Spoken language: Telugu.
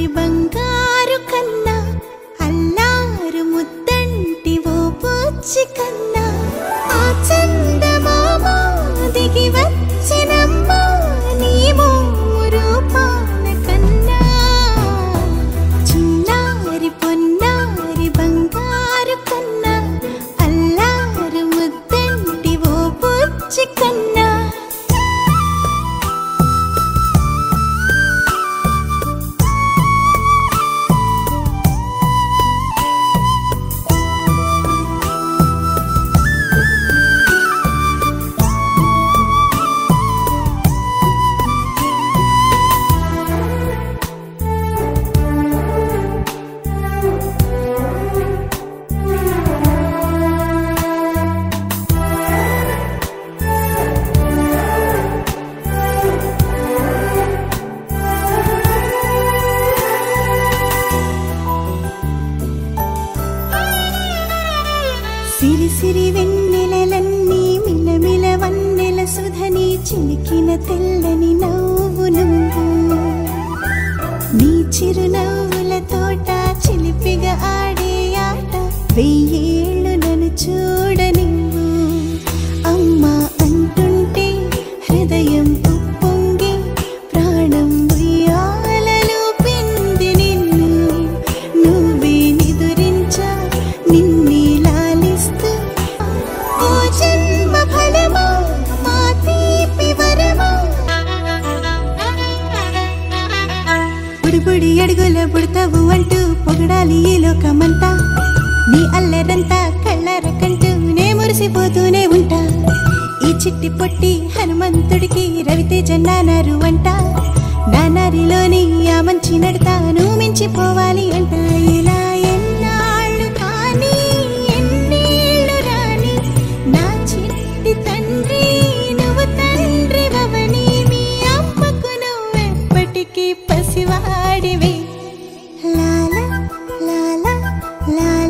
చిన్నారి బంగారు కన్నా అల్లారు ముద్దంటి ఓ పూచి కన్నా ఆ చందమామ దిగి వచ్చినమ్మా నీ మోరు పాల కన్నా చిన్నారి పొన్నారి బంగారు కన్నా అల్లారు ముద్దంటి ఓ పూచి కన్నా సిరి సిరి వెన్నెలలన్నీ మిలమిల వన్నెల సుధని చిలికిన తెల్లని నవ్వు నువ్వు నీ చిరునవ్వుల తోట చిలిపిగా ఆడే ఆట వెయ్యేళ్ళు నన్ను చూడ నువ్వు అమ్మా అంటుంటే హృదయం ఉప్పొంగి ప్రాణం ఉయ్యాలలో పిండి నిన్ను నువ్వే నిదురించా నిన్నే లాలిస్తూ ఓ జన్మ ఫలమా మా తీపి వరమా బుడి బుడి అడుగుల పుడతావు అంటూ పొగడాలి ఈ లోకమంతా నీ అల్లరంతా కళ్ళరకంటూ నే మురిసిపోతూనే ఉంటా ఈ చిట్టి పొట్టి హనుమంతుడికి రవితేజ నానారు అంట నానారిలోని ఆ మంచి నడతాను మించిపోవాలి అంట ఇలా ఎన్నాళ్ళు కానీ ఎన్నేళ్ళు రాని నా చిట్టి తండ్రి నువ్వు తండ్రి భవని మీ అమ్మకు నువ్వెప్పటికీ పసివాడివి లాల లాల లాల